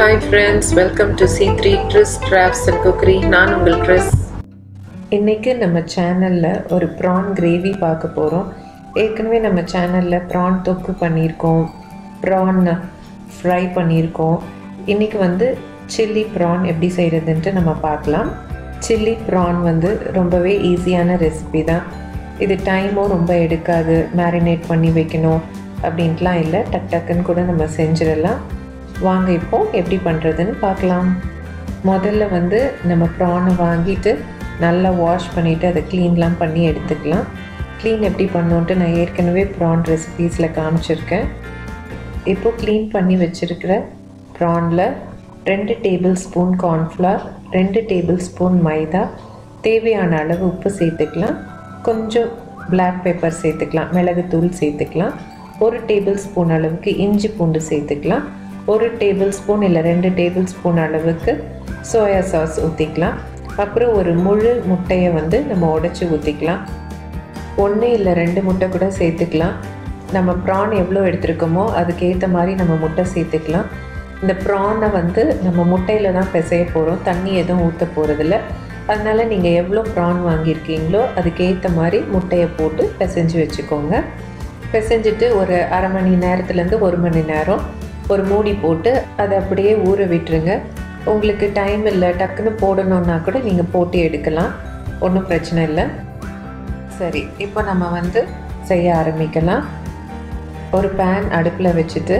Hi friends welcome to C three Tris crafts and cookery நான் உங்கள் ட்ரிஸ் இன்றைக்கி நம்ம சேனலில் ஒரு ப்ரான் கிரேவி பார்க்க போகிறோம் ஏற்கனவே நம்ம சேனலில் ப்ரான் தொக்கு பண்ணியிருக்கோம் ப்ரான் ஃப்ரை பண்ணியிருக்கோம் இன்றைக்கி வந்து சில்லி ப்ரான் எப்படி செய்கிறதுன்ட்டு நம்ம பார்க்கலாம் சில்லி ப்ரான் வந்து ரொம்பவே ஈஸியான ரெசிபி தான் இது டைமும் ரொம்ப எடுக்காது மேரினேட் பண்ணி வைக்கணும் அப்படின்ட்டுலாம் இல்லை டக் டக்குன்னு கூட நம்ம செஞ்சிடலாம் வாங்க இப்போ எப்படி பண்ணுறதுன்னு பார்க்கலாம் முதல்ல வந்து நம்ம ப்ரானை வாங்கிட்டு நல்லா வாஷ் பண்ணிவிட்டு அதை க்ளீன்லாம் பண்ணி எடுத்துக்கலாம் க்ளீன் எப்படி பண்ணோன்ட்டு நான் ஏற்கனவே ப்ரான் ரெசிபீஸில் காமிச்சிருக்கேன் இப்போது க்ளீன் பண்ணி வச்சுருக்கிற ப்ரானில் ரெண்டு டேபிள் ஸ்பூன் கார்ன்ஃப்ளவர் ரெண்டு டேபிள் ஸ்பூன் மைதா தேவையான அளவு உப்பு சேர்த்துக்கலாம் கொஞ்சம் பிளாக் பெப்பர் சேர்த்துக்கலாம் மிளகுத்தூள் சேர்த்துக்கலாம் ஒரு டேபிள் ஸ்பூன் அளவுக்கு இஞ்சி பூண்டு சேர்த்துக்கலாம் ஒரு டேபிள் ஸ்பூன் இல்லை ரெண்டு டேபிள் ஸ்பூன் அளவுக்கு சோயா சாஸ் ஊற்றிக்கலாம் அப்புறம் ஒரு முழு முட்டையை வந்து நம்ம உடச்சி ஊற்றிக்கலாம் ஒன்று இல்லை ரெண்டு முட்டை கூட சேர்த்துக்கலாம் நம்ம ப்ரான் எவ்வளோ எடுத்துருக்கோமோ அதுக்கேற்ற மாதிரி நம்ம முட்டை சேர்த்துக்கலாம் இந்த ப்ரானை வந்து நம்ம முட்டையில் தான் பிசைய போகிறோம் தண்ணி எதுவும் ஊற்ற போகிறதில்ல அதனால் நீங்கள் எவ்வளோ ப்ரான் வாங்கியிருக்கீங்களோ அதுக்கேற்ற மாதிரி முட்டையை போட்டு பிசைஞ்சு வச்சுக்கோங்க பிசைஞ்சிட்டு ஒரு அரை மணி நேரத்துலேருந்து ஒரு மணி நேரம் ஒரு மூடி போட்டு அதை அப்படியே ஊற விட்டுருங்க உங்களுக்கு டைம் இல்லை டக்குன்னு போடணுன்னா கூட நீங்கள் போட்டு எடுக்கலாம் ஒன்றும் பிரச்சனை இல்லை சரி இப்போ நம்ம வந்து செய்ய ஆரம்பிக்கலாம் ஒரு பேன் அடுப்பில் வச்சுட்டு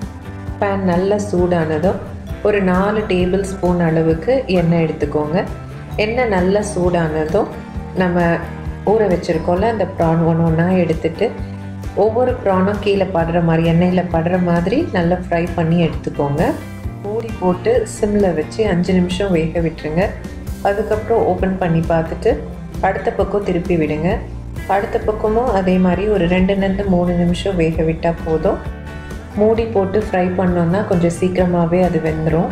பேன் நல்லா சூடானதும் ஒரு நாலு டேபிள் ஸ்பூன் அளவுக்கு எண்ணெய் எடுத்துக்கோங்க எண்ணெய் நல்லா சூடானதும் நம்ம ஊற வச்சுருக்கோம்ல அந்த ப்ரான் ஒன்று ஒன்றா எடுத்துட்டு ஒவ்வொரு ப்ரானும் கீழே படுற மாதிரி எண்ணெயில் படுற மாதிரி நல்லா ஃப்ரை பண்ணி எடுத்துக்கோங்க மூடி போட்டு சிம்மில் வச்சு அஞ்சு நிமிஷம் வேக விட்டுருங்க அதுக்கப்புறம் ஓப்பன் பண்ணி பார்த்துட்டு அடுத்த பக்கம் திருப்பி விடுங்க அடுத்த பக்கமும் அதே மாதிரி ஒரு ரெண்டுலேருந்து மூணு நிமிஷம் வேக விட்டால் போதும் மூடி போட்டு ஃப்ரை பண்ணோன்னா கொஞ்சம் சீக்கிரமாகவே அது வெந்துடும்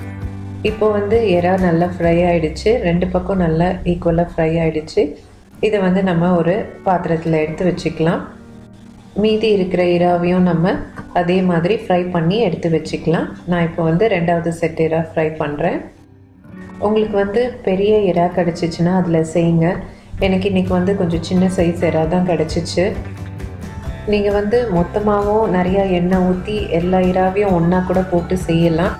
இப்போ வந்து எறா நல்லா ஃப்ரை ஆகிடுச்சு ரெண்டு பக்கம் நல்லா ஈக்குவலாக ஃப்ரை ஆகிடுச்சு இதை வந்து நம்ம ஒரு பாத்திரத்தில் எடுத்து வச்சுக்கலாம் மீதி இருக்கிற இறாவையும் நம்ம அதே மாதிரி ஃப்ரை பண்ணி எடுத்து வச்சுக்கலாம் நான் இப்போ வந்து ரெண்டாவது செட் இறா ஃப்ரை பண்ணுறேன் உங்களுக்கு வந்து பெரிய இறா கிடச்சிச்சின்னா அதில் செய்யுங்க எனக்கு இன்றைக்கி வந்து கொஞ்சம் சின்ன சைஸ் இறா தான் கிடச்சிச்சு நீங்கள் வந்து மொத்தமாகவும் நிறையா எண்ணெய் ஊற்றி எல்லா இறாவையும் ஒன்றா கூட போட்டு செய்யலாம்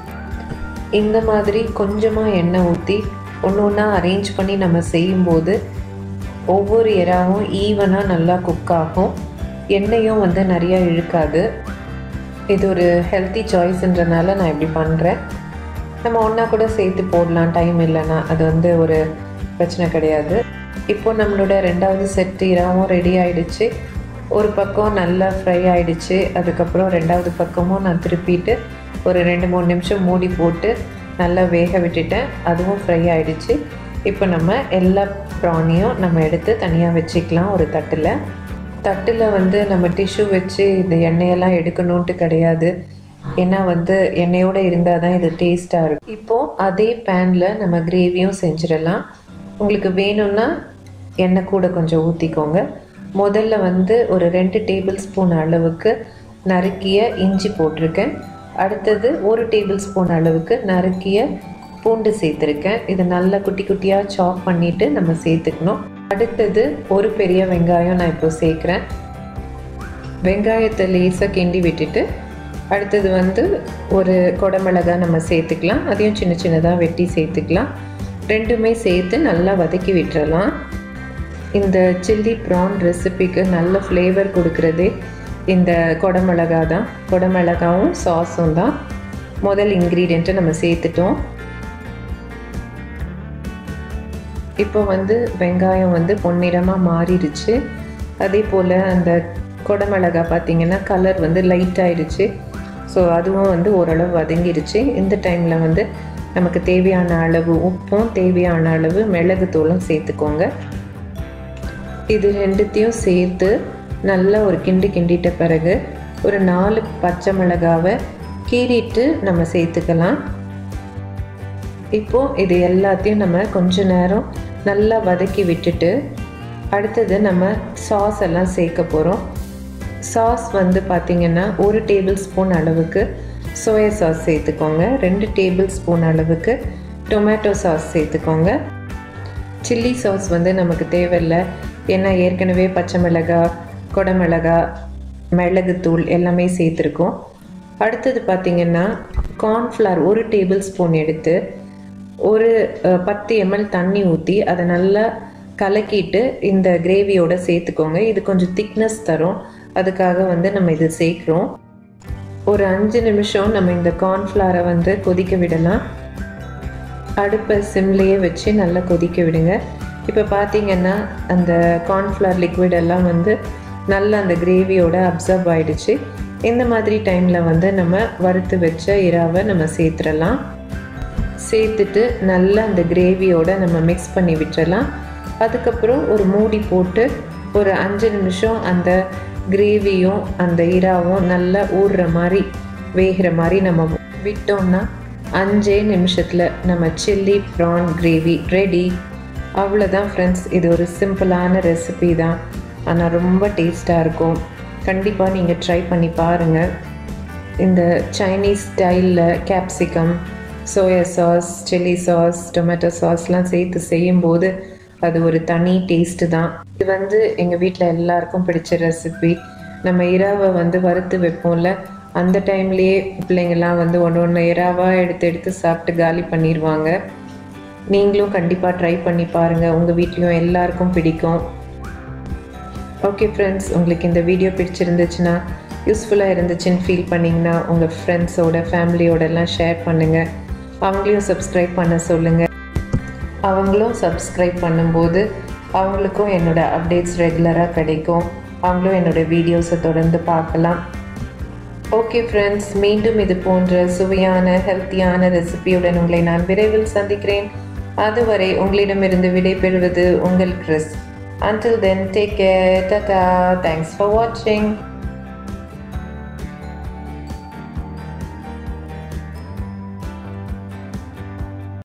இந்த மாதிரி கொஞ்சமாக எண்ணெய் ஊற்றி ஒன்று ஒன்றா அரேஞ்ச் பண்ணி நம்ம செய்யும்போது ஒவ்வொரு இறாவும் ஈவனாக நல்லா குக் ஆகும் எண்ணெயும் வந்து நிறையா இழுக்காது இது ஒரு ஹெல்த்தி சாய்ஸ்ன்றனால நான் இப்படி பண்ணுறேன் நம்ம ஒன்றா கூட சேர்த்து போடலாம் டைம் இல்லைன்னா அது வந்து ஒரு பிரச்சனை கிடையாது இப்போ நம்மளோட ரெண்டாவது செட் இறாவும் ரெடி ஆகிடுச்சு ஒரு பக்கம் நல்லா ஃப்ரை ஆகிடுச்சு அதுக்கப்புறம் ரெண்டாவது பக்கமும் நான் திருப்பிட்டு ஒரு ரெண்டு மூணு நிமிஷம் மூடி போட்டு நல்லா வேக விட்டுட்டேன் அதுவும் ஃப்ரை ஆகிடுச்சு இப்போ நம்ம எல்லா ப்ரானியும் நம்ம எடுத்து தனியாக வச்சுக்கலாம் ஒரு தட்டில் தட்டில் வந்து நம்ம டிஷ்யூ வச்சு இந்த எண்ணெயெல்லாம் எடுக்கணுன்ட்டு கிடையாது ஏன்னா வந்து எண்ணெயோடு இருந்தால் தான் இது டேஸ்ட்டாக இருக்கும் இப்போது அதே பேனில் நம்ம கிரேவியும் செஞ்சிடலாம் உங்களுக்கு வேணும்னா எண்ணெய் கூட கொஞ்சம் ஊற்றிக்கோங்க முதல்ல வந்து ஒரு ரெண்டு டேபிள் ஸ்பூன் அளவுக்கு நறுக்கிய இஞ்சி போட்டிருக்கேன் அடுத்தது ஒரு டேபிள் ஸ்பூன் அளவுக்கு நறுக்கிய பூண்டு சேர்த்துருக்கேன் இது நல்லா குட்டி குட்டியாக சாப் பண்ணிவிட்டு நம்ம சேர்த்துக்கணும் அடுத்தது ஒரு பெரிய வெங்காயம் நான் இப்போ சேர்க்குறேன் வெங்காயத்தை லேசாக கிண்டி விட்டுட்டு அடுத்தது வந்து ஒரு கொடமிளகா நம்ம சேர்த்துக்கலாம் அதையும் சின்ன சின்னதாக வெட்டி சேர்த்துக்கலாம் ரெண்டுமே சேர்த்து நல்லா வதக்கி விட்டுறலாம் இந்த சில்லி ப்ரான் ரெசிபிக்கு நல்ல ஃப்ளேவர் கொடுக்குறதே இந்த கொடமிளகா தான் கொடமிளகாவும் சாஸும் தான் முதல் இன்க்ரீடியண்ட்டை நம்ம சேர்த்துட்டோம் இப்போ வந்து வெங்காயம் வந்து பொன்னிறமாக மாறிடுச்சு அதே போல் அந்த கொடமிளகா பார்த்திங்கன்னா கலர் வந்து லைட் ஆயிடுச்சு ஸோ அதுவும் வந்து ஓரளவு வதங்கிடுச்சு இந்த டைமில் வந்து நமக்கு தேவையான அளவு உப்பும் தேவையான அளவு மிளகுத்தூளும் சேர்த்துக்கோங்க இது ரெண்டுத்தையும் சேர்த்து நல்லா ஒரு கிண்டு கிண்டிட்ட பிறகு ஒரு நாலு பச்சை மிளகாவை கீறிட்டு நம்ம சேர்த்துக்கலாம் இப்போது இது எல்லாத்தையும் நம்ம கொஞ்ச நேரம் நல்லா வதக்கி விட்டுட்டு அடுத்தது நம்ம சாஸ் எல்லாம் சேர்க்க போகிறோம் சாஸ் வந்து பார்த்திங்கன்னா ஒரு டேபிள் ஸ்பூன் அளவுக்கு சோயா சாஸ் சேர்த்துக்கோங்க ரெண்டு டேபிள் ஸ்பூன் அளவுக்கு டொமேட்டோ சாஸ் சேர்த்துக்கோங்க சில்லி சாஸ் வந்து நமக்கு தேவையில்லை ஏன்னா ஏற்கனவே பச்சை மிளகாய் கொடமிளகா மிளகுத்தூள் எல்லாமே சேர்த்துருக்கோம் அடுத்தது பார்த்திங்கன்னா கார்ன்ஃப்ளவர் ஒரு டேபிள் ஸ்பூன் எடுத்து ஒரு அஹ், பத்து எம்எல் தண்ணி ஊற்றி அதை நல்லா கலக்கிட்டு இந்த கிரேவியோட சேர்த்துக்கோங்க இது கொஞ்சம் திக்னஸ் தரும் அதுக்காக வந்து நம்ம இது சேர்க்குறோம் ஒரு அஞ்சு நிமிஷம் நம்ம இந்த கார்ன்ஃப்ளவரை வந்து கொதிக்க விடலாம் அடுப்பை சிம்லேயே வச்சு நல்லா கொதிக்க விடுங்க இப்போ பார்த்தீங்கன்னா அந்த கார்ன்ஃப்ளவர் லிக்விட் எல்லாம் வந்து நல்லா அந்த கிரேவியோட அப்சர்வ் ஆயிடுச்சு இந்த மாதிரி டைமில் வந்து நம்ம வறுத்து வச்ச இறாவை நம்ம சேர்த்துடலாம் சேர்த்துட்டு நல்லா அந்த கிரேவியோட நம்ம மிக்ஸ் பண்ணி விட்டுறலாம் அதுக்கப்புறம் ஒரு மூடி போட்டு ஒரு அஞ்சு நிமிஷம் அந்த கிரேவியும் அந்த இறாவும் நல்லா ஊறுற மாதிரி வேகிற மாதிரி நம்ம விட்டோம்னா அஞ்சே நிமிஷத்தில் நம்ம சில்லி ப்ரான் கிரேவி ரெடி அவ்வளோதான் ஃப்ரெண்ட்ஸ் இது ஒரு சிம்பிளான ரெசிபி தான் ஆனால் ரொம்ப டேஸ்ட்டாக இருக்கும் கண்டிப்பாக நீங்கள் ட்ரை பண்ணி பாருங்கள் இந்த சைனீஸ் ஸ்டைலில் capsicum soya sauce chilli sauce tomato சாஸ்லாம் சேர்த்து செய்யும்போது அது ஒரு தனி டேஸ்ட்டு தான் இது வந்து எங்கள் வீட்டில் எல்லாருக்கும் பிடிச்ச ரெசிபி நம்ம இறாவை வந்து வறுத்து வைப்போம்ல அந்த டைம்லேயே பிள்ளைங்கள்லாம் வந்து ஒன்று ஒன்று இறாவாக எடுத்து எடுத்து சாப்பிட்டு காலி பண்ணிடுவாங்க நீங்களும் கண்டிப்பாக ட்ரை பண்ணி பாருங்கள் உங்கள் வீட்லேயும் எல்லாருக்கும் பிடிக்கும் ஓகே ஃப்ரெண்ட்ஸ் உங்களுக்கு இந்த வீடியோ பிடிச்சிருந்துச்சுன்னா யூஸ்ஃபுல்லாக இருந்துச்சுன்னு ஃபீல் பண்ணிங்கன்னா உங்கள் ஃப்ரெண்ட்ஸோட ஃபேமிலியோட எல்லாம் ஷேர் பண்ணுங்கள் அவங்களையும் சப்ஸ்கிரைப் பண்ண சொல்லுங்கள் அவங்களும் சப்ஸ்கிரைப் பண்ணும்போது அவங்களுக்கும் என்னோட அப்டேட்ஸ் ரெகுலராக கிடைக்கும் அவங்களும் என்னோட வீடியோஸை தொடர்ந்து பார்க்கலாம் ஓகே ஃப்ரெண்ட்ஸ் மீண்டும் இது போன்ற சுவையான ஹெல்த்தியான ரெசிபியுடன் உங்களை நான் விரைவில் சந்திக்கிறேன் அதுவரை உங்களிடமிருந்து விடைபெறுவது உங்கள் Chris Until then, take care. Tata. Thanks for watching.